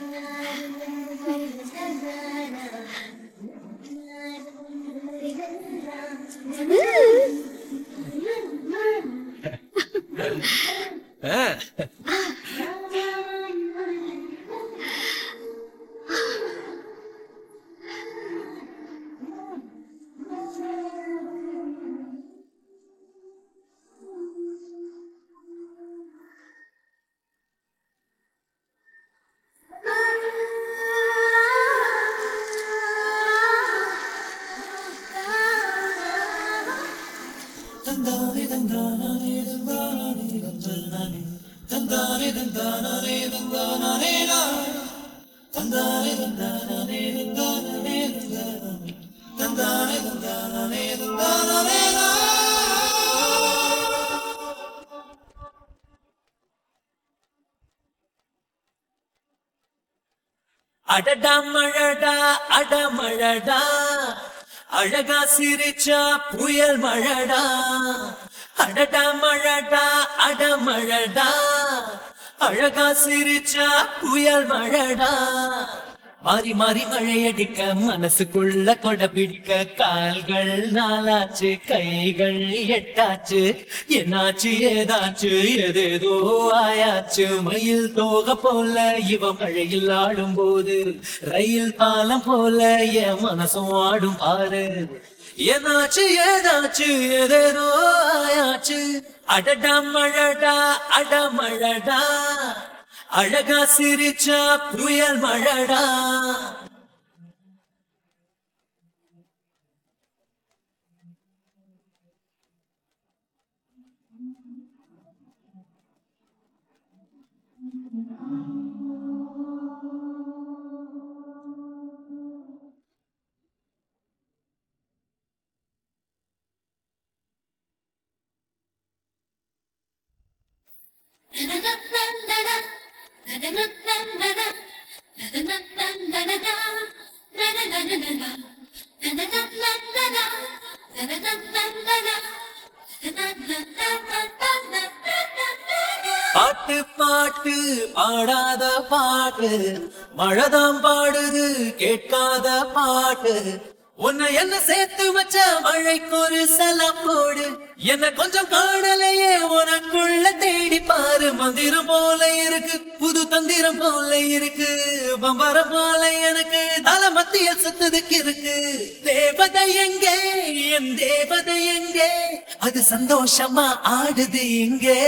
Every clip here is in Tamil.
அடடா மழடா அடமழடா அழகா சிரிச்சா புயல் மழடா அடடா மழடா அடமழடா அழகா சிரிச்சா புயல் மழடா மாறி மாறி மழையடிக்க மனசுக்குள்ள கொடை பிடிக்க கால்கள் நாளாச்சு கைகள் எட்டாச்சு என்னாச்சு ஏதாச்சு எதேதோ ஆயாச்சு மயில் தோக போல இவ மழையில் ஆடும் போது ரயில் பாலம் போல என் மனசும் ஆடும் பாரு என்னாச்சு ஏதாச்சு எதேதோ ஆயாச்சு அடடா மழடா அடமழடா அழகா சிரிச்சா புயல் மழடா பாட்டு பாட்டு பாடாத பாட்டு மழைதான் பாடுது கேட்காத பாட்டு உன்னை என்ன சேர்த்து வச்ச மழைக்கு ஒரு சலம் போடு என்ன கொஞ்சம் காணலையே உனக்குள்ள தேடி பாரு மந்திரம் போல இருக்கு புது தந்திரம் போல இருக்கு பம்பரம் போல எனக்கு தலை மத்திய சுத்ததுக்கு இருக்கு தேவதை எங்கே என் தேவதை எங்கே அது சந்தோஷமா ஆடுது எங்கே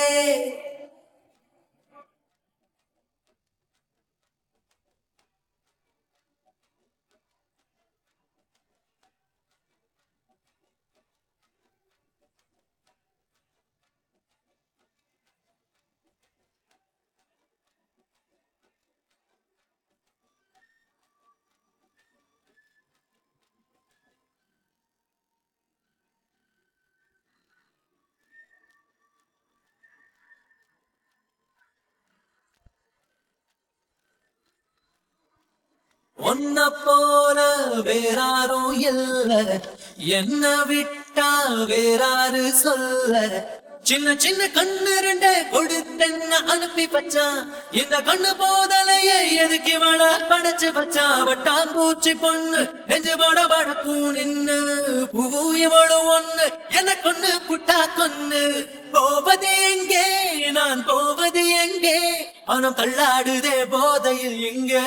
உன்ன போல வேறாரும் இல்ல என்ன விட்டா வேறாரு சொல்ல சின்ன சின்ன கண்ணு ரெண்ட கொடுத்தென்ன அனுப்பி வச்சான் இந்த கண்ணு போதலையே எதுக்கு இவள படைச்சு வச்சான் வட்டான் பூச்சி பொண்ணு நெஞ்சு பட படக்கும் நின்னு பூவு இவளு ஒண்ணு என்ன கொன்னு புட்டா கொன்னு போவது எங்கே நான் போவது எங்கே மனம் தள்ளாடுதே போதையில் எங்கே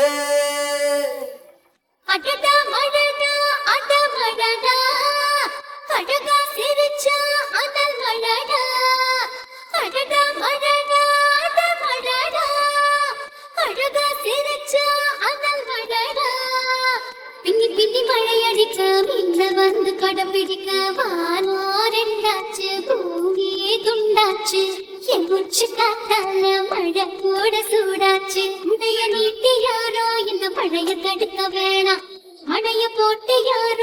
அடடா மடடா அடமடடா அழகா சிரிச்சா அதல் மடடா அடடா மடடா அடமடடா அழகா சிரிச்சா அதல் மடடா பின்னி பின்னி மழையடிக்க மின்ன வந்து கடம் பிடிக்க வானோ ரெண்டாச்சு பூமி துண்டாச்சு என் மூச்சு காத்தால மழை கூட சூடாச்சு உடைய நீட்டி யாரோ இந்த மழைய தடுக்க வேணாம் மழைய போட்டு யாரோ